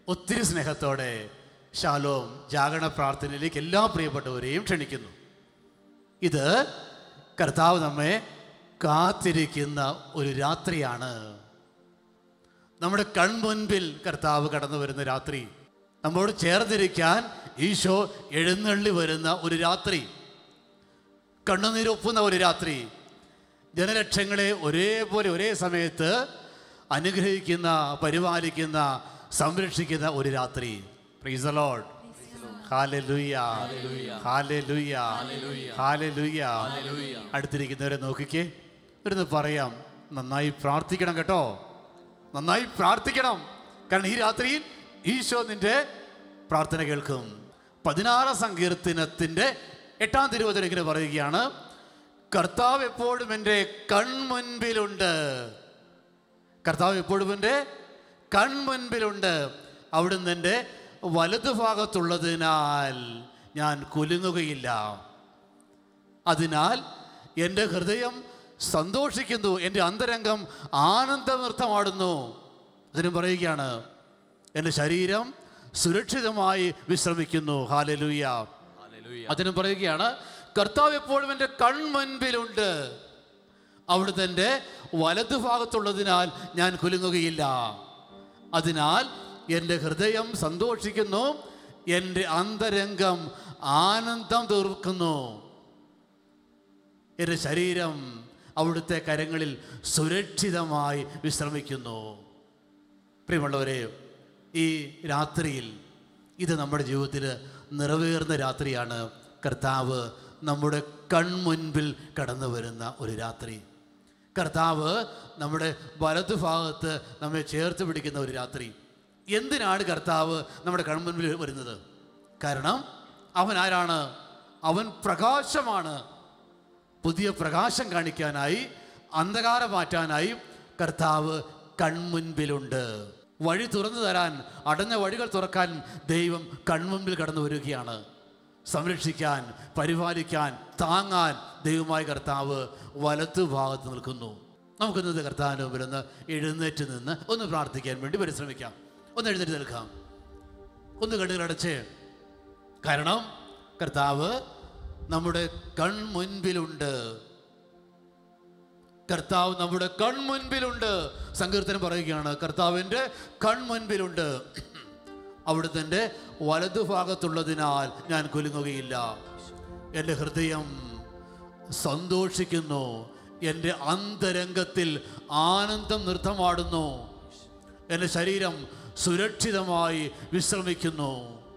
ഒത്തിരി സ്നേഹത്തോടെ ശാലോം ജാഗരണ പ്രാർത്ഥനയിലേക്ക് എല്ലാ പ്രിയപ്പെട്ടവരെയും ക്ഷണിക്കുന്നു ഇത് കർത്താവ് നമ്മെ കാത്തിരിക്കുന്ന ഒരു രാത്രിയാണ് നമ്മുടെ കൺമുൻപിൽ കർത്താവ് കടന്നു വരുന്ന രാത്രി നമ്മോട് ചേർന്നിരിക്കാൻ ഈശോ എഴുന്നള്ളി വരുന്ന ഒരു രാത്രി കണ്ണുനീരൊപ്പുന്ന ഒരു രാത്രി ജനലക്ഷങ്ങളെ ഒരേപോലെ ഒരേ സമയത്ത് അനുഗ്രഹിക്കുന്ന പരിപാലിക്കുന്ന സംരക്ഷിക്കുന്ന ഒരു രാത്രി Praise the Lord. Hallelujah. Hallelujah. Hallelujah. അടുത്തിരിക്കുന്നവരെ നോക്കിക്കേ ഇരുന്ന് പറയാം നന്നായി പ്രാർത്ഥിക്കണം കേട്ടോ നന്നായി പ്രാർത്ഥിക്കണം കാരണം ഈ രാത്രിയിൽ ഈശോ നിന്റെ പ്രാർത്ഥന കേൾക്കും പതിനാറാം സങ്കീർത്തനത്തിൻ്റെ എട്ടാം തിരുവചനം ഇങ്ങനെ പറയുകയാണ് കർത്താവ് എപ്പോഴും എൻ്റെ കൺമുൻപിലുണ്ട് കർത്താവ് എപ്പോഴും എൻ്റെ കൺമുൻപിലുണ്ട് അവിടുന്ന് എൻ്റെ വലതുഭാഗത്തുള്ളതിനാൽ ഞാൻ കുലുങ്ങുകയില്ല അതിനാൽ എൻ്റെ ഹൃദയം സന്തോഷിക്കുന്നു എൻ്റെ അന്തരംഗം ആനന്ദ നൃത്തമാടുന്നു അതിനും പറയുകയാണ് എൻ്റെ ശരീരം സുരക്ഷിതമായി വിശ്രമിക്കുന്നു ഹാലലൂയ അതിനും പറയുകയാണ് കർത്താവ് എപ്പോഴും എൻ്റെ കൺമുൻപിലുണ്ട് അവിടുന്ന് എൻ്റെ വലതുഭാഗത്തുള്ളതിനാൽ ഞാൻ കുലുങ്ങുകയില്ല അതിനാൽ എൻ്റെ ഹൃദയം സന്തോഷിക്കുന്നു എൻ്റെ അന്തരംഗം ആനന്ദം തീർക്കുന്നു എൻ്റെ ശരീരം അവിടുത്തെ കരങ്ങളിൽ സുരക്ഷിതമായി വിശ്രമിക്കുന്നു പ്രിയമുള്ളവരെ ഈ രാത്രിയിൽ ഇത് നമ്മുടെ ജീവിതത്തിൽ നിറവേറുന്ന രാത്രിയാണ് കർത്താവ് നമ്മുടെ കൺമുൻപിൽ കടന്നു വരുന്ന ഒരു രാത്രി കർത്താവ് നമ്മുടെ വലതുഭാഗത്ത് നമ്മെ ചേർത്ത് പിടിക്കുന്ന ഒരു രാത്രി എന്തിനാണ് കർത്താവ് നമ്മുടെ കൺമുൻപിൽ വരുന്നത് കാരണം അവൻ ആരാണ് അവൻ പ്രകാശമാണ് പുതിയ പ്രകാശം കാണിക്കാനായി അന്ധകാരം മാറ്റാനായി കർത്താവ് കൺമുൻപിലുണ്ട് വഴി തുറന്നു തരാൻ അടഞ്ഞ വഴികൾ തുറക്കാൻ ദൈവം കൺമുൻപിൽ കടന്നു വരികയാണ് സംരക്ഷിക്കാൻ പരിപാലിക്കാൻ താങ്ങാൻ ദൈവമായ കർത്താവ് വലത്തു ഭാഗത്ത് നിൽക്കുന്നു നമുക്കിന്നത് കർത്താവിന് മുമ്പിൽ ഒന്ന് എഴുന്നേറ്റ് നിന്ന് ഒന്ന് പ്രാർത്ഥിക്കാൻ വേണ്ടി പരിശ്രമിക്കാം ഒന്ന് എഴുന്നേറ്റ് നിൽക്കാം ഒന്ന് കണ്ണുകളടച്ച് കാരണം കർത്താവ് നമ്മുടെ കൺമുൻപിലുണ്ട് കർത്താവ് നമ്മുടെ കൺമുൻപിലുണ്ട് സങ്കീർത്തനം പറയുകയാണ് കർത്താവിൻ്റെ കൺമുൻപിലുണ്ട് അവിടുത്തെ വലതുഭാഗത്തുള്ളതിനാൽ ഞാൻ കുലുങ്ങുകയില്ല എൻ്റെ ഹൃദയം സന്തോഷിക്കുന്നു എൻ്റെ അന്തരംഗത്തിൽ ആനന്ദം നൃത്തമാടുന്നു എൻ്റെ ശരീരം സുരക്ഷിതമായി വിശ്രമിക്കുന്നു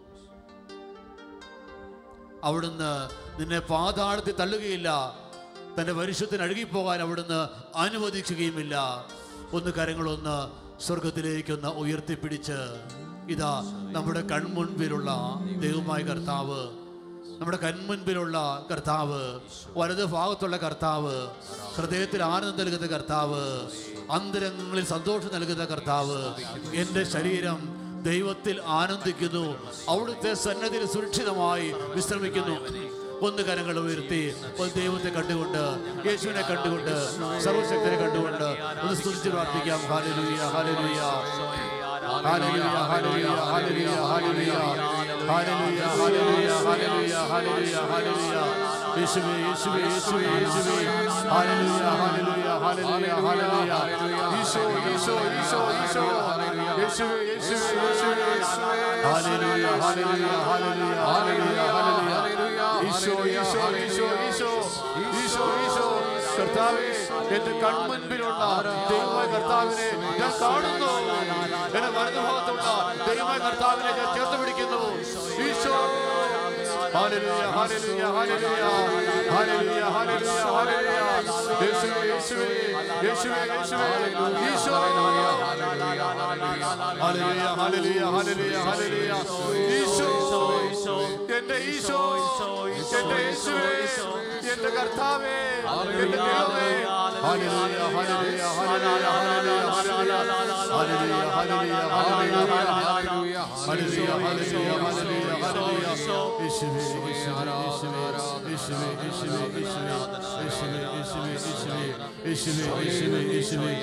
അവിടുന്ന് നിന്നെ പാതാളത്തിൽ തള്ളുകയില്ല തൻ്റെ പരിശുദ്ധന് അഴുകിപ്പോകാൻ അവിടുന്ന് അനുവദിക്കുകയുമില്ല ഒന്ന് കരങ്ങളൊന്ന് സ്വർഗത്തിലേക്കൊന്ന് ഉയർത്തിപ്പിടിച്ച് ഇതാ നമ്മുടെ കൺമുൻപിലുള്ള ദൈവമായ കർത്താവ് നമ്മുടെ കൺമുൻപിലുള്ള കർത്താവ് വലത് ഭാഗത്തുള്ള കർത്താവ് ഹൃദയത്തിൽ ആനന്ദം നൽകുന്ന കർത്താവ് അന്തരംഗങ്ങളിൽ സന്തോഷം നൽകുന്ന കർത്താവ് എൻ്റെ ശരീരം ദൈവത്തിൽ ആനന്ദിക്കുന്നു അവിടുത്തെ സന്നദ്ധിയിൽ സുരക്ഷിതമായി വിശ്രമിക്കുന്നു ഒന്ന് കരങ്ങൾ ഉയർത്തി ഒന്ന് ദൈവത്തെ കണ്ടുകൊണ്ട് യേശുവിനെ കണ്ടുകൊണ്ട് സർവശക്തനെ കണ്ടുകൊണ്ട് ഒന്ന് സ്തുതിച്ച് പ്രാർത്ഥിക്കാം ഹാലലുയ ഹാലലുയ ഹാലലുയ ഹാലലുയ ഹാലലുയ ഹാലലുയ ഹാലലുയ ഹാലലുയ ഹാലലുയ ഹാലലുയ ഹാലലുയ യേശുവേ യേശുവേ യേശുവേ യേശുവേ ഹാലലുയ ഹാലലുയ ഹാലലുയ ഹാലലുയ ഈശോ ഈശോ ഈശോ ഈശോ യേശുവേ യേശുവേ യേശുവേ ഹാലലുയ ഹാലലുയ ഹാലലുയ ഹാലലുയ ഹാലലുയ ഈശോ ഈശോ ഈശോ ഈശോ ഈശോ ഈശോ കർത്താവേ എന്റെ കൺമുൻപിലുള്ള ദൈവമായ കർത്താവിനെ ഞാൻ കാണുന്നു എന്റെ വലതുഭാഗത്തുള്ള ദൈവമായ കർത്താവിനെ ഞാൻ ചേർത്ത് പിടിക്കുന്നു Isho hallelujah hallelujah hallelujah hallelujah hallelujah hallelujah യേശുവേ യേശുവേ യേശുവേ യേശുവേ Isho hallelujah hallelujah hallelujah hallelujah Isho എന്റെ ഈശോ എന്റെ യേശുവേ എന്റെ കർത്താവേ എന്റെ ദൈവമേ hallelujah hallelujah hallelujah hallelujah hallelujah hallelujah hallelujah hallelujah hallelujah hallelujah hallelujah hallelujah യേശുവേ യേശുവേ യേശുവേ യേശുവേ യേശുവേ യേശുവേ യേശുവേ യേശുവേ യേശുവേ യേശുവേ യേശുവേ യേശുവേ യേശുവേ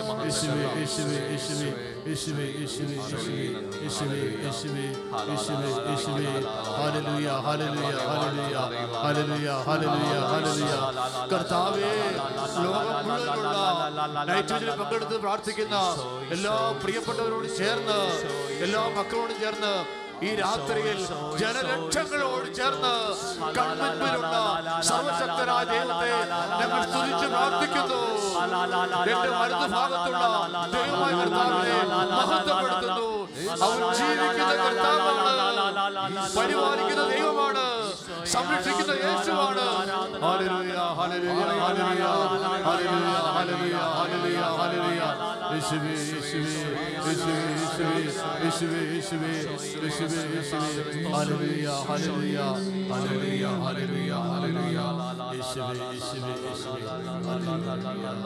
യേശുവേ യേശുവേ യേശുവേ യേശുവേ യേശുവേ hallelujah hallelujah hallelujah hallelujah hallelujah hallelujah കർത്താവേ ലോകം മുഴുവനുള്ള നൈറ്റ് വിജിൽ പങ്കെടുത്ത് പ്രാർത്ഥിക്കുന്ന എല്ലാ പ്രിയപ്പെട്ടവരോട് ചേർന്ന് എല്ലാ മക്കളോടും ചേർന്ന് ഈ രാത്രിയിൽ ജനലക്ഷങ്ങളോട് ചേർന്ന് കൺമുൻപിലുള്ള സർവശക്തനായ ദൈവത്തെ ഞങ്ങൾ സ്തുതിച്ച് പ്രാർത്ഥിക്കുന്നു എന്റെ വലതു ഭാഗത്തുള്ള ദൈവമായ കർത്താവിനെ മഹത്വപ്പെടുത്തുന്നു അവൻ ജീവിക്കുന്ന കർത്താവാണ് പരിപാലിക്കുന്ന ദൈവമാണ് സംരക്ഷിക്കുന്ന യേശുവാണ് hallelujah hallelujah hallelujah hallelujah hallelujah hallelujah hallelujah യേശുവേ യേശുവേ യേശുവേ യേശുവേ യേശുവേ യേശുവേ യേശുവേ hallelujah hallelujah hallelujah hallelujah hallelujah യേശുവേ യേശുവേ യേശുവേ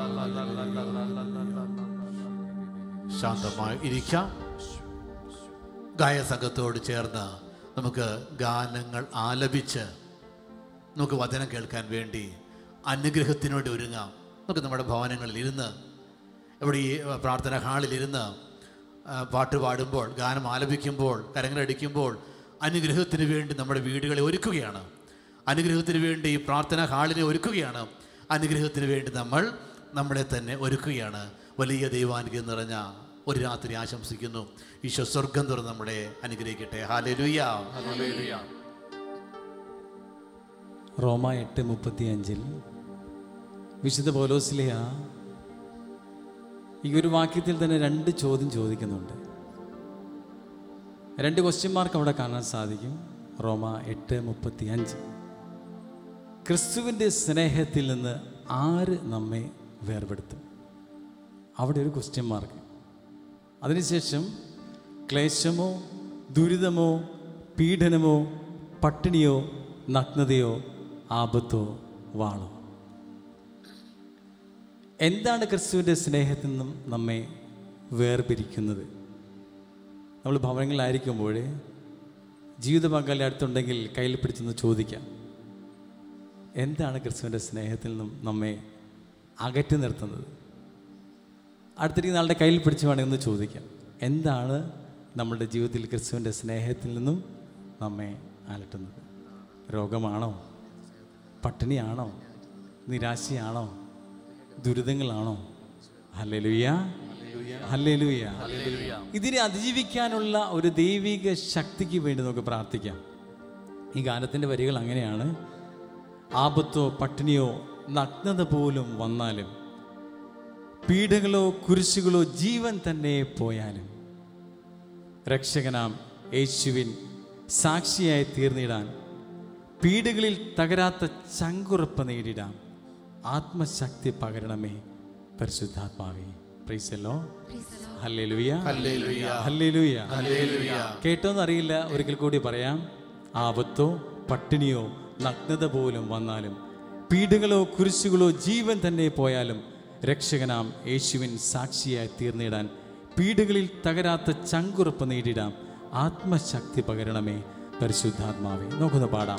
ശാന്തമായി ഇരിക്കാം ഗായസംഘത്തോട് ചേർന്ന് നമുക്ക് ഗാനങ്ങൾ ആലപിച്ച് നമുക്ക് വചനം കേൾക്കാൻ വേണ്ടി അനുഗ്രഹത്തിനോട് ഒരുങ്ങാം നമുക്ക് നമ്മുടെ ഭവനങ്ങളിൽ ഇരുന്ന് ഇവിടെ ഈ പ്രാർത്ഥന ഹാളിൽ ഇരുന്ന് ആ, പാട്ട് പാടുമ്പോൾ ഗാനം ആലപിക്കുമ്പോൾ കരങ്ങളടിക്കുമ്പോൾ അനുഗ്രഹത്തിന് വേണ്ടി നമ്മുടെ വീടുകളെ ഒരുക്കുകയാണ് അനുഗ്രഹത്തിന് വേണ്ടി ഈ പ്രാർത്ഥന ഹാളിനെ ഒരുക്കുകയാണ് അനുഗ്രഹത്തിന് വേണ്ടി നമ്മൾ നമ്മളെ തന്നെ ഒരുക്കുകയാണ് വലിയ ദൈവാനുഗ്രഹം നിറഞ്ഞ ഒരു രാത്രി ആശംസിക്കുന്നു ഈശോ സ്വർഗം തുറന്ന് നമ്മളെ അനുഗ്രഹിക്കട്ടെ ഹാലലുയ്യ റോമ എട്ട് മുപ്പത്തി അഞ്ചിൽ വിശുദ്ധ പൗലോസ്ലിയ ഈ ഒരു വാക്യത്തിൽ തന്നെ രണ്ട് ചോദ്യം ചോദിക്കുന്നുണ്ട് രണ്ട് ക്വസ്റ്റ്യൻ മാർക്ക് അവിടെ കാണാൻ സാധിക്കും റോമ എട്ട് മുപ്പത്തി അഞ്ച് ക്രിസ്തുവിൻ്റെ സ്നേഹത്തിൽ നിന്ന് ആര് നമ്മെ വേർപെടുത്തും അവിടെ ഒരു ക്വസ്റ്റ്യൻ മാർക്ക് അതിനുശേഷം ക്ലേശമോ ദുരിതമോ പീഡനമോ പട്ടിണിയോ നഗ്നതയോ ആപത്തോ വാളോ എന്താണ് ക്രിസ്തുവിൻ്റെ സ്നേഹത്തിൽ നിന്നും നമ്മെ വേർപിരിക്കുന്നത് നമ്മൾ ഭവനങ്ങളിലായിരിക്കുമ്പോൾ ജീവിത പങ്കാളി അടുത്തുണ്ടെങ്കിൽ കയ്യിൽ പിടിച്ചൊന്ന് ചോദിക്കാം എന്താണ് ക്രിസ്തുവിൻ്റെ സ്നേഹത്തിൽ നിന്നും നമ്മെ അകറ്റി നിർത്തുന്നത് അടുത്തിരിക്കുന്ന ആളുടെ കയ്യിൽ പിടിച്ച് വേണമെങ്കിൽ ഒന്ന് ചോദിക്കാം എന്താണ് നമ്മുടെ ജീവിതത്തിൽ ക്രിസ്തുവിൻ്റെ സ്നേഹത്തിൽ നിന്നും നമ്മെ അലട്ടുന്നത് രോഗമാണോ പട്ടിണിയാണോ നിരാശയാണോ ദുരിതങ്ങളാണോ ഹല്ലേലൂയ ഹല്ലേലൂയ ഇതിനെ അതിജീവിക്കാനുള്ള ഒരു ദൈവിക ശക്തിക്ക് വേണ്ടി നമുക്ക് പ്രാർത്ഥിക്കാം ഈ ഗാനത്തിൻ്റെ വരികൾ അങ്ങനെയാണ് ആപത്തോ പട്ടിണിയോ നഗ്നത പോലും വന്നാലും പീഡകളോ കുരിശുകളോ ജീവൻ തന്നെ പോയാലും രക്ഷകനാം യേശുവിൻ സാക്ഷിയായി തീർന്നിടാൻ പീഡകളിൽ തകരാത്ത ചങ്കുറപ്പ് നേടിടാം ആത്മശക്തി പകരണമേ പരിശുദ്ധാത്മാവേ പ്രൈസല്ലോ ഹല്ലേലൂയ ഹല്ലേലൂയ കേട്ടോന്നറിയില്ല ഒരിക്കൽ കൂടി പറയാം ആപത്തോ പട്ടിണിയോ നഗ്നത പോലും വന്നാലും പീഡകളോ കുരിശുകളോ ജീവൻ തന്നെ പോയാലും രക്ഷകനാം യേശുവിൻ സാക്ഷിയായി തീർന്നിടാൻ പീഡകളിൽ തകരാത്ത ചങ്കുറപ്പ് നേടിടാം ആത്മശക്തി പകരണമേ പരിശുദ്ധാത്മാവേ നോക്കുന്ന പാടാം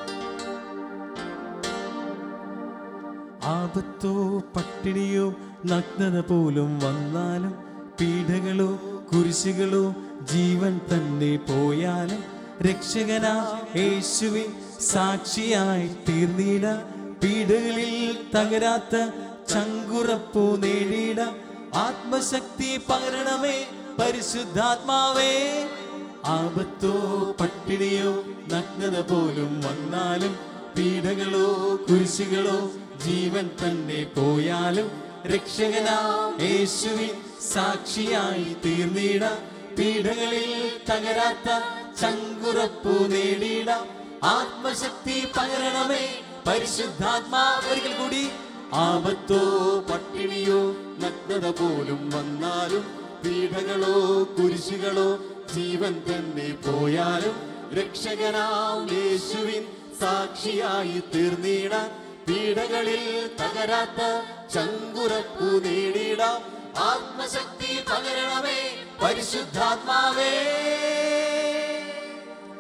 ആപത്തോ പട്ടിണിയോ നഗ്നത പോലും വന്നാലും പീഡകളോ കുരിശുകളോ ജീവൻ തന്നെ പോയാലും രക്ഷകനാ യേശുവിൻ സാക്ഷിയായി തീർന്നിട പീഡകളിൽ തകരാത്ത ചങ്കുറപ്പു നേടിയിട ആത്മശക്തി പകരണമേ പരിശുദ്ധാത്മാവേ ആപത്തോ പട്ടിണിയോ നഗ്നത പോലും വന്നാലും പീഡകളോ കുരിശുകളോ ജീവൻ തന്നെ പോയാലും രക്ഷകനാ യേശുവിൻ സാക്ഷിയായി തീർന്നിട പീഡകളിൽ തകരാത്ത ചങ്കുറപ്പു നേടിയിട ആത്മശക്തി പകരണമേ പരിശുദ്ധാത്മാ ഒരിക്കൽ കൂടി ആപത്തോ പട്ടിണിയോ നഗ്നത പോലും വന്നാലും പീഡകളോ കുരിശുകളോ ജീവൻ തന്നെ പോയാലും രക്ഷകനാം യേശുവിൻ സാക്ഷിയായി തീർന്നിടാൻ പീഡകളിൽ തകരാത്ത ചങ്കുറപ്പു നേടിടാം ആത്മശക്തി പകരണമേ പരിശുദ്ധാത്മാവേ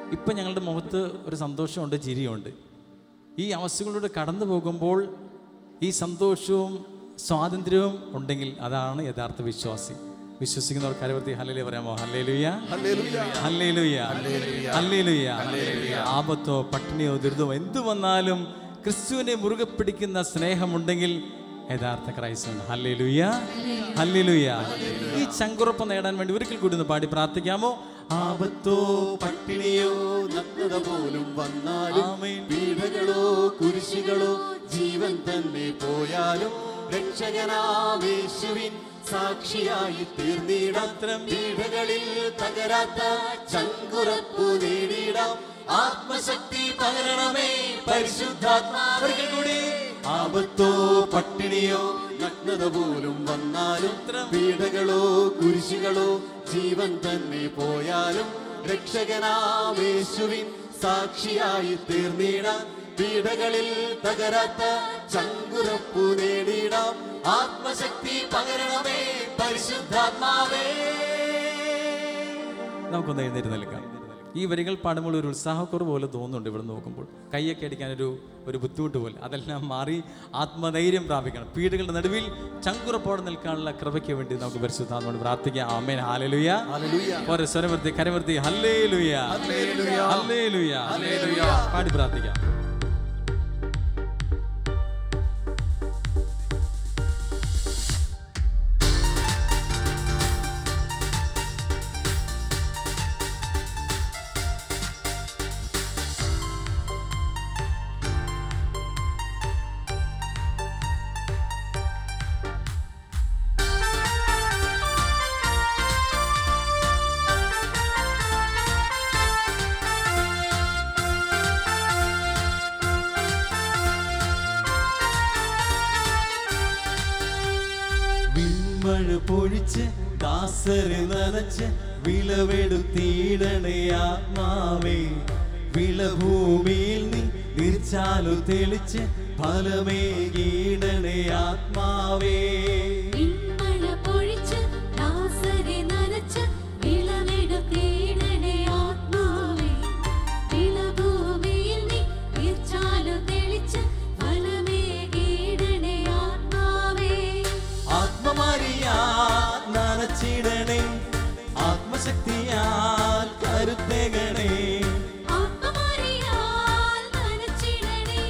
ഇപ്പം ഞങ്ങളുടെ മുഖത്ത് ഒരു സന്തോഷമുണ്ട് ചിരിയുണ്ട് ഈ അവസ്ഥകളിലൂടെ കടന്നു പോകുമ്പോൾ ഈ സന്തോഷവും സ്വാതന്ത്ര്യവും ഉണ്ടെങ്കിൽ അതാണ് യഥാർത്ഥ വിശ്വാസി വിശ്വസിക്കുന്നവർ കരവർത്തി ഹല്ലേലൂയ പറയാമോ ഹല്ലേലൂയ ഹല്ലേലൂയ ഹല്ലേലൂയ ആപത്തോ പട്ടിണിയോ ദുരിതമോ എന്തു വന്നാലും ക്രിസ്തുവിനെ മുറുകെ പിടിക്കുന്ന സ്നേഹമുണ്ടെങ്കിൽ യഥാർത്ഥ ക്രൈസ്തവൻ ഹല്ലേലൂയ ഹല്ലേലൂയ ഈ ചങ്കുറപ്പ് നേടാൻ വേണ്ടി ഒരിക്കൽ കൂടി ഒന്ന് പാടി പ്രാർത്ഥിക്കാമോ ആപത്തോ പട്ടിണിയോ നഗ്നത പോലും വന്നാലും പീഡകളോ കുരിശുകളോ ജീവൻ തന്നെ പോയാലും രക്ഷകനാമേശുവിൻ സാക്ഷിയായി തീർന്നിടാം പീഡകളിൽ തകരാത്ത ചങ്കുറപ്പു നേടിയിടാം ആത്മശക്തി പകരണമേ പരിശുദ്ധാത്മാവൊരിക്കൽ കൂടി ആപത്തോ പട്ടിണിയോ നഗ്നത പോലും വന്നാലും പീഡകളോ കുരിശുകളോ ജീവൻ തന്നെ പോയാലും രക്ഷകനാമേശുവിൻ സാക്ഷിയായി തീർന്നിടാം പീഡകളിൽ തകരാത്ത ചങ്കുറപ്പു നേടിയിടാം ആത്മശക്തി പകരണമേ പരിശുദ്ധാത്മാവേ നമുക്കൊന്ന് എഴുന്നേറ്റ് നിൽക്കാം ഈ വരികൾ പാടുമ്പോൾ ഒരു ഉത്സാഹക്കുറവ് പോലെ തോന്നുന്നുണ്ട് ഇവിടെ നോക്കുമ്പോൾ കൈയൊക്കെ അടിക്കാനൊരു ഒരു ബുദ്ധിമുട്ട് പോലെ അതെല്ലാം മാറി ആത്മധൈര്യം പ്രാപിക്കണം പീഡകളുടെ നടുവിൽ ചങ്കുറപ്പോടെ നിൽക്കാനുള്ള കൃപയ്ക്ക് വേണ്ടി നമുക്ക് പരിശുദ്ധാത്മോട് പ്രാർത്ഥിക്കാം ആമേൻ ഹാലലുയ ഓരോ സ്വരമർത്തി കരമർത്തി ഹല്ലേലുയ ഹല്ലേലുയ പാടി പ്രാർത്ഥിക്കാം വിൺമഴ പൊഴിച്ച് ദാസരെ നനച്ച് വിളവെടുത്തിടണേ ആത്മാവേ വിളഭൂമിയിൽ നീ നിർച്ചാലു തെളിച്ച് ഫലമേകീടണേ ആത്മാവേ വിൺമഴ പൊഴിച്ച് ദാസരെ നനച്ച് വിളവെടുത്തിടണേ ആത്മാവേ. വിളഭൂമിയിൽ നീ നീർച്ചാലു തെളിച്ച് ഫലമേകിടണേ ആത്മാവേ. ആത്മമാരിയാ നനച്ചിടണേ ആത്മശക്തിയാൽ കരുത്തേകണേ ആത്മമാരിയാൽ നനച്ചിടണേ,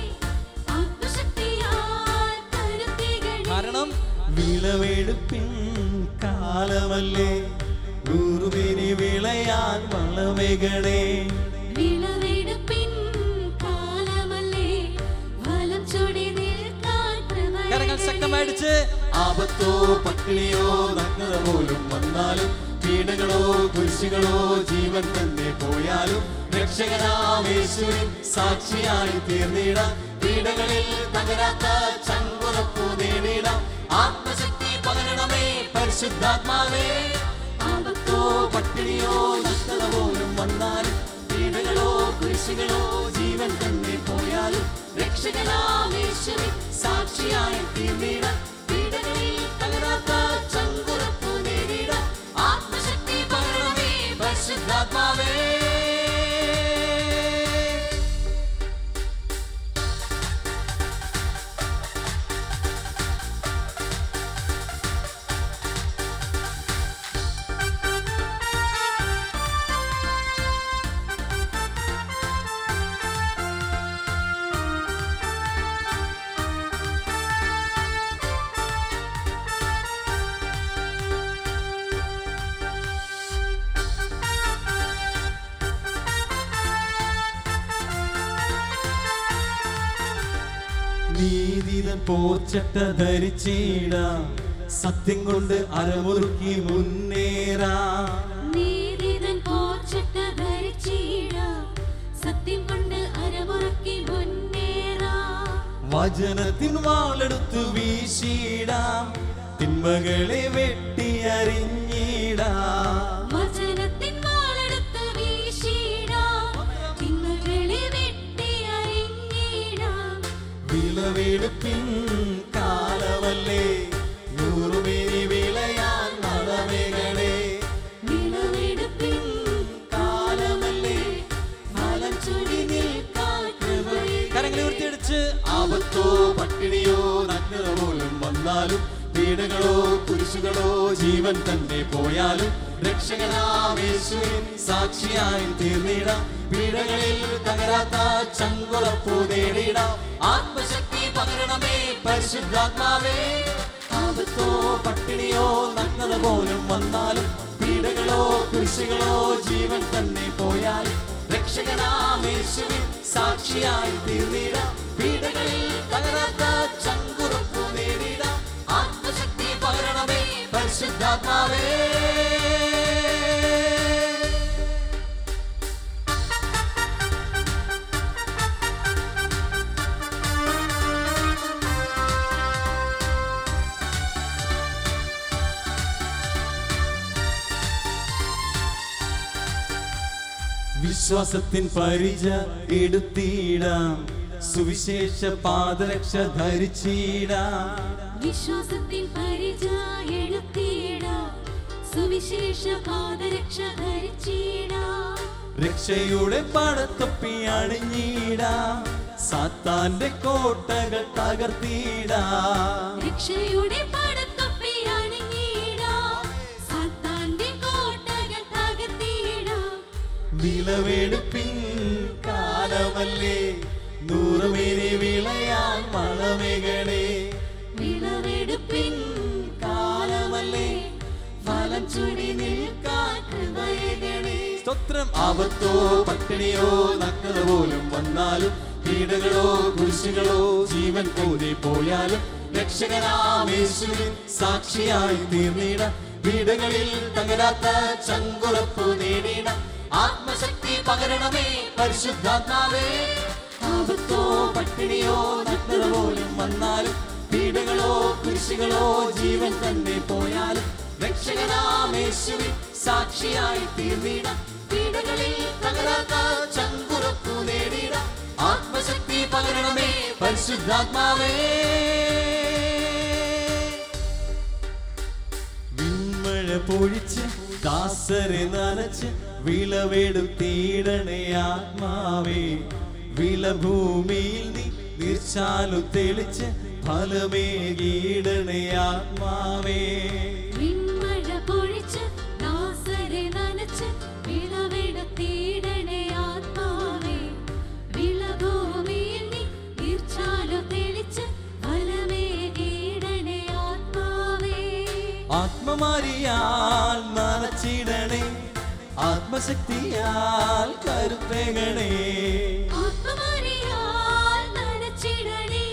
ആത്മശക്തിയാൽ കരുത്തിടണേ. കാരണം വിളവെടുപ്പിൻ കാലമല്ലേ നൂറുപേരി വിളയാൻ വളമേകണേ വിളവെടുപ്പിൻ കാലമല്ലേ, ഫലം ചൂടി നിൽക്കാൻ കൃപ കരങ്ങൾ ശക്തമായിടിച്ച് ആപത്തോ പട്ടിണിയോ നഗ്നത പോലും വന്നാലും പീഡകളോ കുരിശുകളോ ജീവൻ തന്നെ പോയാലും രക്ഷകനാമേശുവിൻ സാക്ഷിയായി തീർന്നിടാം പീഡകളിൽ തകരാത്ത ചങ്കുറപ്പു നേടിടാം ആത്മശക്തി പകരണമേ പരിശുദ്ധാത്മാവേ ആപത്തോ പട്ടിണിയോ നഗ്നത പോലും വന്നാലും പീഡകളോ കുരിശുകളോ ജീവൻ തന്നെ പോയാലും രക്ഷകനാമേശുവിൻ സാക്ഷിയായി തീർന്നിടാം പീഡകളിൽ തകരാത്ത ചങ്കുറപ്പു നേടിടാം ആത്മശക്തി പകരണമേ പരിശുദ്ധാത്മാവേ നീതിതൻ പോർച്ചട്ട ധരിച്ചിടാം സത്യം കൊണ്ട് അരമുറുക്കി മുന്നേറാം നീതിതൻ പോർച്ചട്ട ധരിച്ചിടാം. സത്യം കൊണ്ട് അരമുറുക്കി മുന്നേറാം. വചനത്തിൻ വാളെടുത്തു വീശിടാം തിന്മകളെ വെട്ടിയറിഞ്ഞിടാം വചനത്തിൻ വാളെടുത്ത് വീശിടാം. തിന്മകളെ വെട്ടി അരിഞ്ഞിടാം. വിളവെടുപ്പിൻ കാലമല്ലേ നൂറുമേനി വിളയാൻ മഴമേകളെ വിളവെടുപ്പിൻ കാലമല്ലേ വന്നാലും പീഡകളോ കുരിശുകളോ ജീവൻ തന്നെ പോയാലും രക്ഷകനാമേശുവിൻ സാക്ഷിയായി തീർന്നിടാം പീഡകളിൽ തകരാത്ത ചങ്കുറപ്പു നേടിടാം ആത്മശക്തി പകരണമേ പരിശുദ്ധാത്മാവേ ആപത്തോ പട്ടിണിയോ നഗ്നത പോലും വന്നാലും പീഡകളോ കുരിശുകളോ ജീവൻ തന്നെ പോയാലും രക്ഷകനാമേശുവിൻ സാക്ഷിയായി തീർന്നിടാം പീഡകളിൽ തകരാത്ത ചങ്കുറപ്പു നേടിടാം ആത്മശക്തി പകരണമേ പരിശുദ്ധാത്മാവേ വിശ്വാസത്തിൻ പരിച എടുത്തിടാം സുവിശേഷ പാദരക്ഷ ധരിച്ചിടാം വിശ്വാസത്തിൻ പരിച എടുത്തിടാം സുവിശേഷ പാദരക്ഷ ധരിച്ചിടാം രക്ഷയുടെ പടത്തൊപ്പി അണിഞ്ഞിടാം സാത്താന്റെ കോട്ടകൾ തകർത്തിടാം രക്ഷയുടെ പടത്തൊപ്പി അണിഞ്ഞിടാം സാത്താന്റെ കോട്ടകൾ തകർത്തിടാം വിളവെടുപ്പിൻ കാലമല്ലേ നൂറുമേനി വിളയാൻ മണമേകളെ വിളവെടുപ്പിൻ കാലമല്ലേ ഫലം ചുടി നിൽക്കാൻ കൃപയകളെ സ്തോത്രം ആപത്തോ പട്ടിണിയോ നഗ്നത പോലും വന്നാലും പീഡകളോ കുരിശുകളോ ജീവൻ പോലെ പോയാലും രക്ഷകനാമേശുവിൻ സാക്ഷിയായി തീർന്നിട പീഡകളിൽ തകരാത്ത ചങ്കുറപ്പു നേടിട ആത്മശക്തി പകരണമേ പരിശുദ്ധാത്മാവേ ആപത്തോ പട്ടിണിയോ നഗ്നത പോലും വന്നാലും പീഡകളോ കുരിശുകളോ ജീവൻ തന്നെ പോയാലും രക്ഷകനാമേശുവിൻ സാക്ഷിയായി തീർന്നിട പീഡകളിൽ തകരാത്ത ചങ്കുറപ്പു നേടിട ആത്മശക്തി പകരണമേ പരിശുദ്ധാത്മാവേ വിൺമഴ പൊഴിച്ച് ദാസരെ നനച്ച് വിളവെടുത്തിടണേ ആത്മാവേ വിളഭൂമിയിൽ നീ നിർച്ചാലു തെളിച്ച് ഫലമേകീടണേ ആത്മാവേ വിൺമഴ പൊഴിച്ച് ദാസരെ നനച്ച് വിളവെടുത്തിടണേ ആത്മാവേ വിളഭൂമിയിൽ നീ നീർച്ചാലു തെളിച്ച് ഫലമേകിടണേ ആത്മാവേ ആത്മമാരിയാൽ നനച്ചിടണേ ആത്മശക്തിയാൽ കരുത്തേകണേ ആത്മമാരിയാൽ നനച്ചിടണേ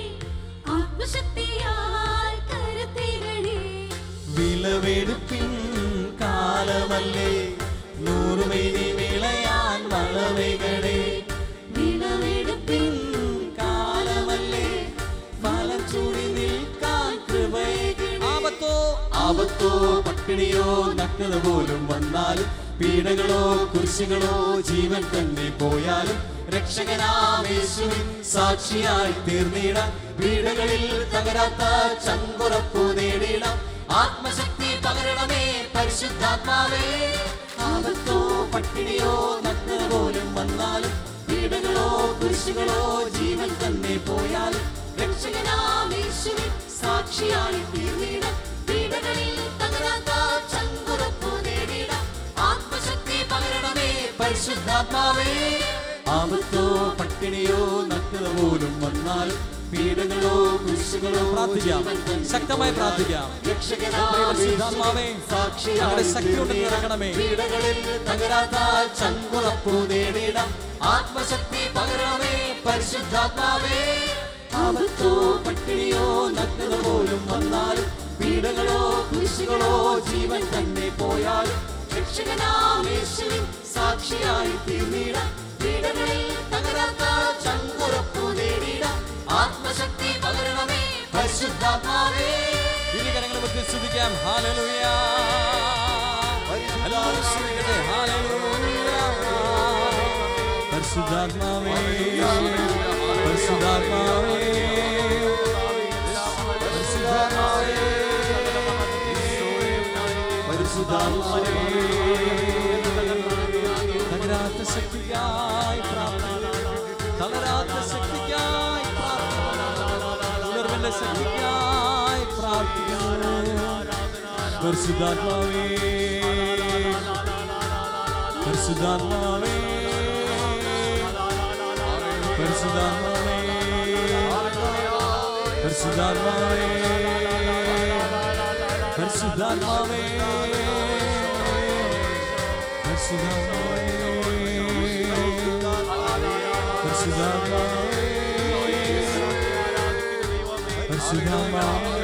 ആത്മശക്തിയാൽ കരുത്തിടണേ വിളവെടുപ്പിൻ കാലമല്ലേ നൂറുമേനി വിളയാൻ വളവകളെ വിളവെടുപ്പിൻ കാലമല്ലേ ഫലം ചൂടി നിൽക്കാൻ കൃപയകളെ ആപത്തോ ആപത്തോ പട്ടിണിയോ നഗ്നത പോലും വന്നാലും പീഡകളോ കുരിശുകളോ ജീവൻ തന്നെ പോയാലും രക്ഷകനാമേശുവിൻ സാക്ഷിയായി തീർന്നിടാം പീഡകളിൽ തകരാത്ത ചങ്കുറപ്പു നേടിടാം ആത്മശക്തി പകരണമേ പരിശുദ്ധാത്മാവേ ആപത്തോ പട്ടിണിയോ നഗ്നത പോലും വന്നാലും പീഡകളോ കുരിശുകളോ ജീവൻ തന്നെ പോയാലും രക്ഷകനാമേശുവിൻ സാക്ഷിയായി തീർന്നിടാം പീഡകളിൽ തകരാത്ത ചങ്കുറപ്പു നേടിടാം ആത്മശക്തി പകരണമേ പരിശുദ്ധാത്മാവേ ആപത്തോ പട്ടിണിയോ നഗ്നത പോലും വന്നാലും പീഡകളോ കുരിശുകളോ പ്രാർത്ഥിക്കാം ശക്തമായി പ്രാർത്ഥിക്കാം പരിശുദ്ധാത്മാവേ, ഞങ്ങളുടെ ശക്തി കൊണ്ട് നിറയ്ക്കണമേ. പീഡകളിൽ തകരാത്ത ചങ്കുറപ്പു നേടിടാം ആത്മശക്തി പകരണമേ പരിശുദ്ധാത്മാവേ ആപത്തോ പട്ടിണിയോ നഗ്നത പോലും വന്നാലും പീഡകളോ കുരിശുകളോ ജീവൻ തന്നെ പോയാലും രക്ഷകനാമേശുവിൻ സാക്ഷിയായി തീർന്നിടാം പീഡകളിൽ തകരാത്ത ചങ്കുറപ്പു നേടിടാം ആത്മശക്തി പകരണമേ പരിശുദ്ധാത്മാവേ ഇരുകരങ്ങൾ മധ്യ സ്തുതിക്കാം ഹാലലുയ എല്ലാവരും സ്തുതിക്കട്ടെ ഹാലലുയ പരിശുദ്ധാത്മാവേ പരിശുദ്ധാത്മാവേ പരിശുദ്ധാത്മാവേ തകരാത്ത ശക്തിക്കായി പ്രാർത്ഥന തളരാത്ത ശക്തിക്കായി പ്രാർത്ഥന ഉണർവിന്റെ ശക്തിക്കായി പ്രാർത്ഥന പരിശുദ്ധാത്മാവേ പരിശുദ്ധാത്മാവേ പരിശുദ്ധാത്മാവേ പരിശുദ്ധാത്മാവേ പരിശുദ്ധാത്മാവേ പരിശുദ്ധാത്മാവേ പരിശുദ്ധാത്മാവേ പരിശുദ്ധാത്മാവേ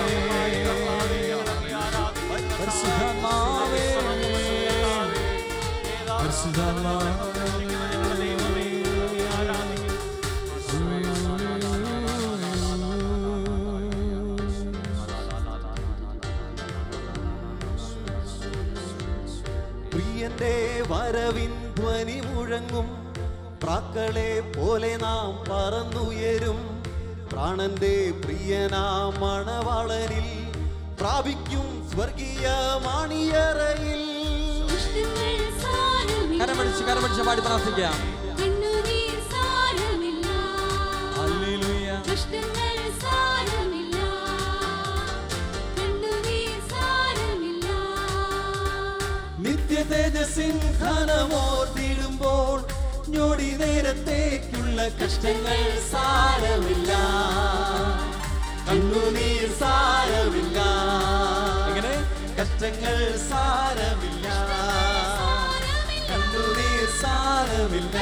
പരിശുദ്ധാത്മാവേ പ്രിയന്റെ വരവിൻ ധ്വനി മുഴങ്ങും പ്രാക്കളെ പോലെ നാം പറന്നുയരും പ്രാണന്റെ പ്രിയനാം മണവാളനിൽ പ്രാപിക്കും സ്വർഗീയ മണിയറയിൽ കഷ്ടങ്ങൾ സാരമില്ല കരമടിച്ച് കരമടിച്ച് പാടി പ്രാർത്ഥിക്കാം കണ്ണുനീർ സാരമില്ല ഹല്ലേലൂയ കഷ്ടങ്ങൾ സാരമില്ല കണ്ണുനീർ സാരമില്ല നിത്യ തേജസ്സിൻ ഘനമോർത്തിടുമ്പോൾ ഞൊടി നേരത്തേക്കുള്ള കഷ്ടങ്ങൾ സാരമില്ല കണ്ണുനീർ സാരമില്ല എങ്ങനെ കഷ്ടങ്ങൾ സാരമില്ല കണ്ണുനീർ സാരമില്ല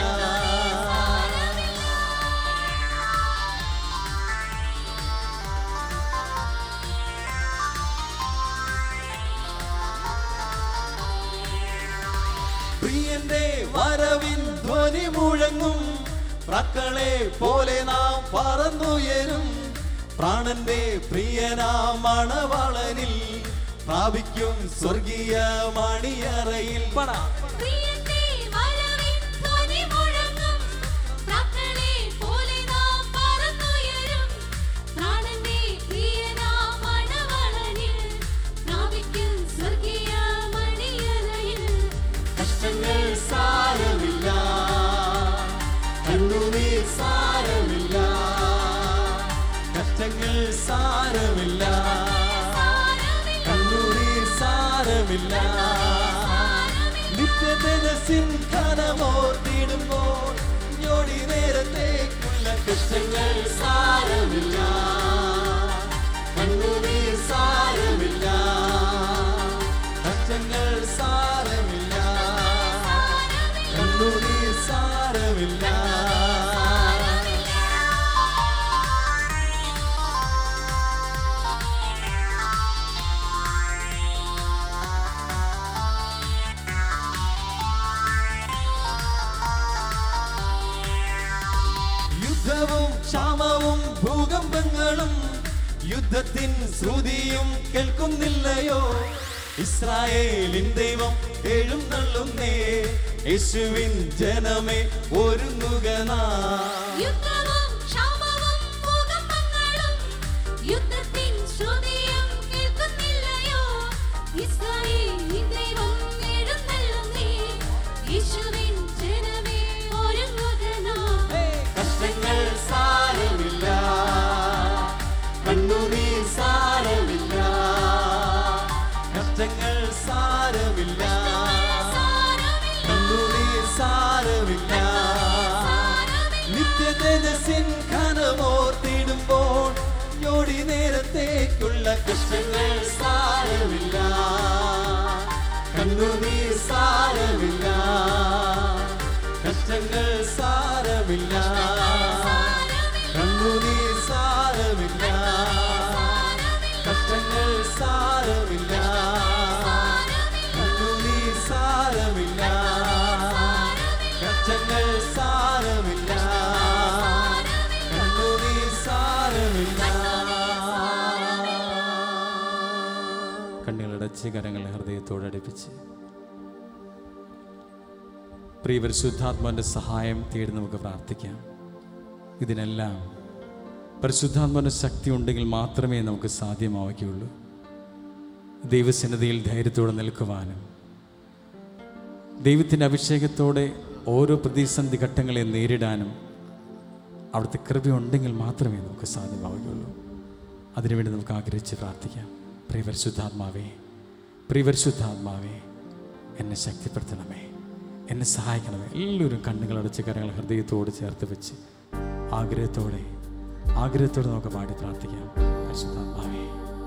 പ്രിയന്റെ വരവിൻ ധ്വനി മുഴങ്ങും പ്രാക്കളെ പോലെ നാം പറന്നുയരും പ്രാണന്റെ പ്രിയനാം മണവാളനിൽ പ്രാപിക്കും സ്വർഗീയ മണിയറയിൽ പണ പ്രിയന്റെ വരവിൻ ധ്വനി മുഴങ്ങും പ്രാക്കളെ പോലെ നാം പറന്നുയരും പ്രാണന്റെ പ്രിയനാം മണവാളനിൽ പ്രാപിക്കും സ്വർഗീയ മണിയറയിൽ കഷ്ടങ്ങൾ സാരമില്ല കണ്ണുനീർ സാരമില്ല കഷ്ടങ്ങൾ സാരമില്ല കണ്ണുനീർ സാരമില്ല നിത്യതേജസ്സിൻ ഘനമോർത്തിടുമ്പോൾ ഞൊടി നേരത്തേക്കുള്ള കഷ്ടങ്ങൾ സാരമില്ല കണ്ണുനീർ സാരമില്ല കഷ്ടങ്ങൾ സാരമില്ല കണ്ണുനീർ സാരമില്ല യുദ്ധവും ക്ഷാമവും ഭൂകമ്പങ്ങളും യുദ്ധത്തിൻ ശ്രുതിയും കേൾക്കുന്നില്ലയോ ഇസ്രായേലിൻ ദൈവം എഴുന്നള്ളുന്നേ യേശുവിൻ ജനമേ ഒരുങ്ങുക നാം യുദ്ധവും ക്ഷാമവും ഭൂകമ്പങ്ങളും യുദ്ധത്തിൻ ശ്രുതിയും കേൾക്കുന്നില്ലയോ ഇസ്രായേലിൻ ദൈവം എഴുന്നള്ളുന്നേ യേശുവിൻ ജനമേ ഒരുങ്ങുക നാം കഷ്ടങ്ങൾ സാരമില്ല കണ്ണുനീർ സാരമില്ല കഷ്ടങ്ങൾ സാരമില്ല കണ്ണുനീർ സാരമില്ല നിത്യ തേജസ്സിൻ ഘനമോർത്തിടുമ്പോൾ ഞൊടി നേരത്തേക്കുള്ള കഷ്ടങ്ങൾ സാരമില്ല കണ്ണുനീർ സാരമില്ല കഷ്ടങ്ങൾ സാരമില്ല കണ്ണുനീർ സാരമില്ല കഷ്ടങ്ങൾ സാരമില്ല കണ്ണുനീർ സാരമില്ല കഷ്ടങ്ങൾ സാരമില്ല കണ്ണുനീർ സാരമില്ല കണ്ണുകളടച്ച് കരങ്ങളെ ഹൃദയത്തോട് അടുപ്പിച്ച് പ്രിയ പരിശുദ്ധാത്മാവിൻ്റെ സഹായം തേടി നമുക്ക് പ്രാർത്ഥിക്കാം ഇതിനെല്ലാം പരിശുദ്ധാത്മാവിൻ്റെ ശക്തി ഉണ്ടെങ്കിൽ മാത്രമേ നമുക്ക് സാധ്യമാവുകയുള്ളൂ ദൈവസന്നതയിൽ ധൈര്യത്തോടെ നിൽക്കുവാനും ദൈവത്തിൻ്റെ അഭിഷേകത്തോടെ ഓരോ പ്രതിസന്ധി ഘട്ടങ്ങളെ നേരിടാനും അവിടുത്തെ കൃപയുണ്ടെങ്കിൽ മാത്രമേ നമുക്ക് സാധ്യമാവുകയുള്ളൂ അതിനുവേണ്ടി നമുക്ക് ആഗ്രഹിച്ച് പ്രാർത്ഥിക്കാം പ്രിയ പരിശുദ്ധാത്മാവേ പ്രിയപരിശുദ്ധാത്മാവേ എന്നെ ശക്തിപ്പെടുത്തണമേ എന്നെ സഹായിക്കണമേ എല്ലാവരും കണ്ണുകളടച്ച് കരങ്ങൾ ഹൃദയത്തോട് ചേർത്ത് വെച്ച് ആഗ്രഹത്തോടെ ആഗ്രഹത്തോടെ നമുക്ക് പാടി പ്രാർത്ഥിക്കാം പരിശുദ്ധാത്മാവേ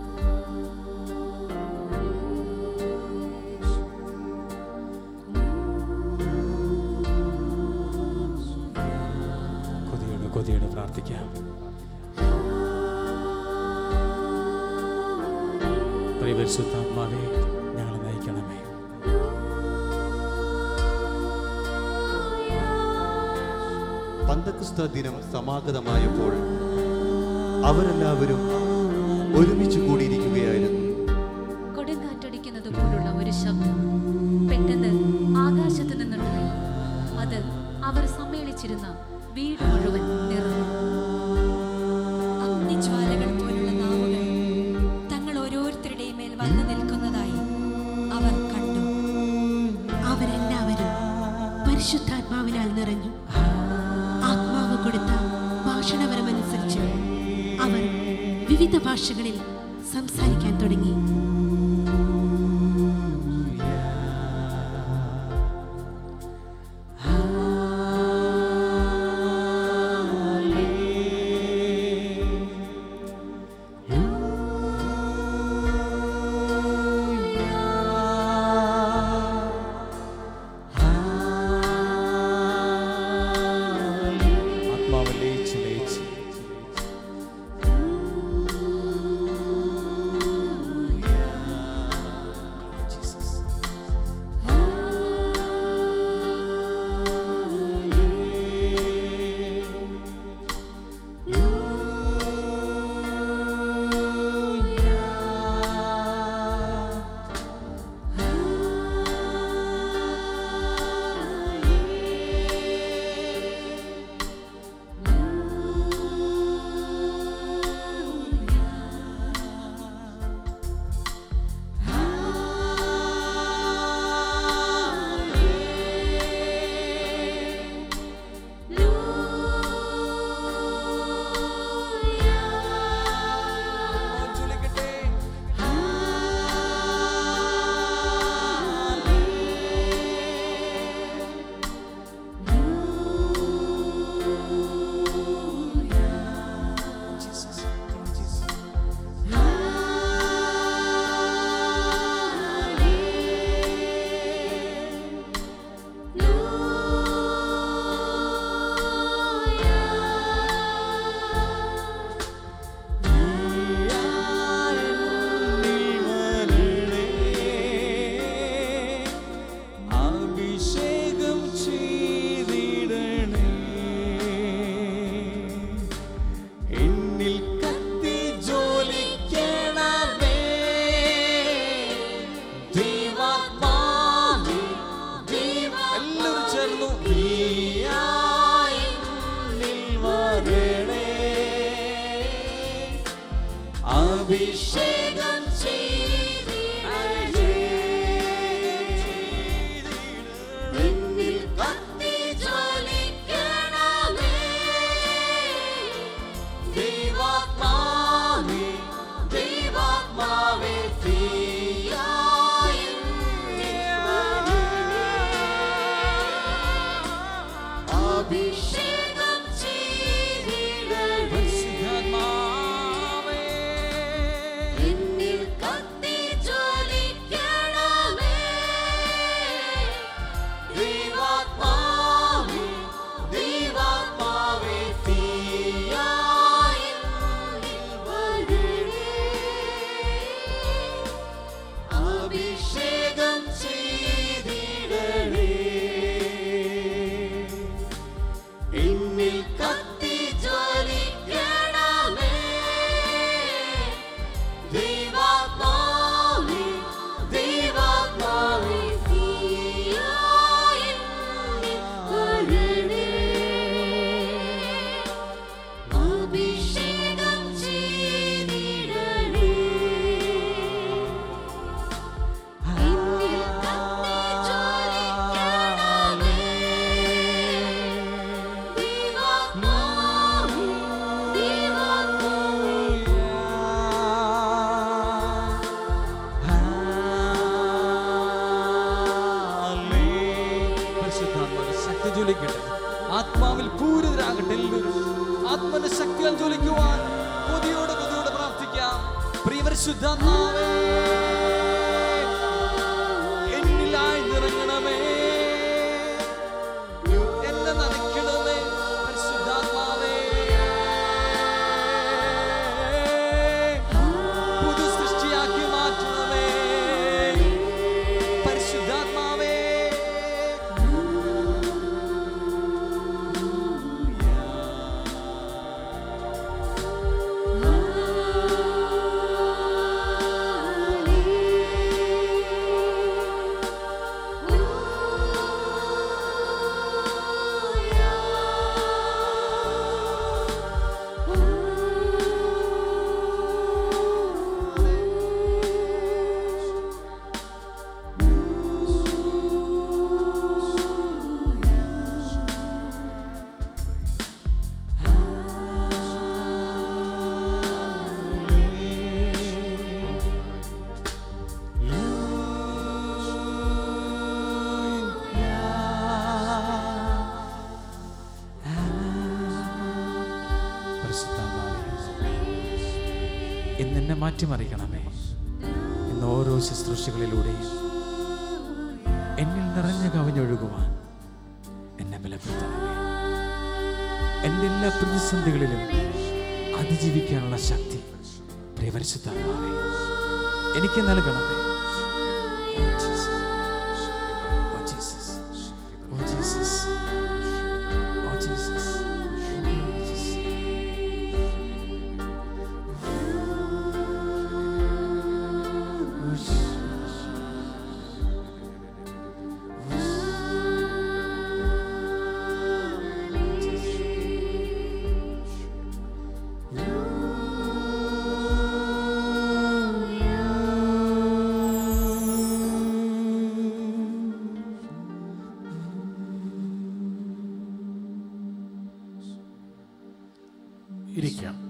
കൊതിയോടെ കൊതിയോടെ പ്രാർത്ഥിക്കാം പ്രിയപരിശുദ്ധാത്മാവേ ഞങ്ങളെ നയിക്കണമേ പന്തക്രിസ്ത ദിനം സമാഗതമായപ്പോൾ അവരെല്ലാവരും ഒരുമിച്ച് കൂടിയിരിക്കുകയായിരുന്നു കൊടുങ്കാറ്റടിക്കുന്നത് പോലുള്ള ഒരു ശബ്ദം പെട്ടെന്ന് ആകാശത്ത് നിന്നുണ്ടായി അത് അവർ സമ്മേളിച്ചിരുന്ന വീട് മുഴുവൻ നിറഞ്ഞു അഗ്നിജ്വാലകൾ പോലുള്ള നാവുകൾ തങ്ങൾ ഓരോരുത്തരുടെയും മേൽ വന്നു നിൽക്കുന്നതായി അവർ കണ്ടു അവരെല്ലാവരും പരിശുദ്ധാത്മാവിനാൽ നിറഞ്ഞു ആത്മാവ് കൊടുത്ത ഭാഷണവരമനുസരിച്ച് അവർ വിവിധ ഭാഷകളിൽ സംസാരിക്കാൻ തുടങ്ങി ആത്മാവ് ലയിച്ച് ലയിച്ച് ജ്വലിക്കട്ടെ ആത്മാവിൽ പൂരിതരാകട്ടെ എല്ലാവരും ആത്മന്റെ ശക്തിയാൽ ജ്വലിക്കുവാൻ കൊതിയോടെ കൊതിയോടെ പ്രാർത്ഥിക്കാം പ്രിയപരിശുദ്ധാത്മാവേ എന്നിലായി നിറങ്ങണമേ എന്നെ നനയ്ക്കണമേ പരിശുദ്ധാത്മാവേ പുതു സൃഷ്ടിയാക്കി മാറ്റണമേ പരിശുദ്ധാത്മാവേ പരിശുദ്ധാത്മാവേ, ഇന്ന് എന്നെ മാറ്റിമറിക്കണമേ ഇന്ന് ഓരോ ശുശ്രൂഷകളിലൂടെയും എന്നിൽ നിറഞ്ഞു കവിഞ്ഞൊഴുകുവാൻ എന്നെ ബലപ്പെടുത്തണമേ എൻ്റെ എല്ലാ പ്രതിസന്ധികളിലും അതിജീവിക്കാനുള്ള ശക്തി പ്രിയ പരിശുദ്ധാത്മാവേ എനിക്ക് നൽകണമേ Oh, Jesus. Oh, Jesus. Oh, Jesus. Oh, Jesus. Oh, Jesus. ഇരിക്കാം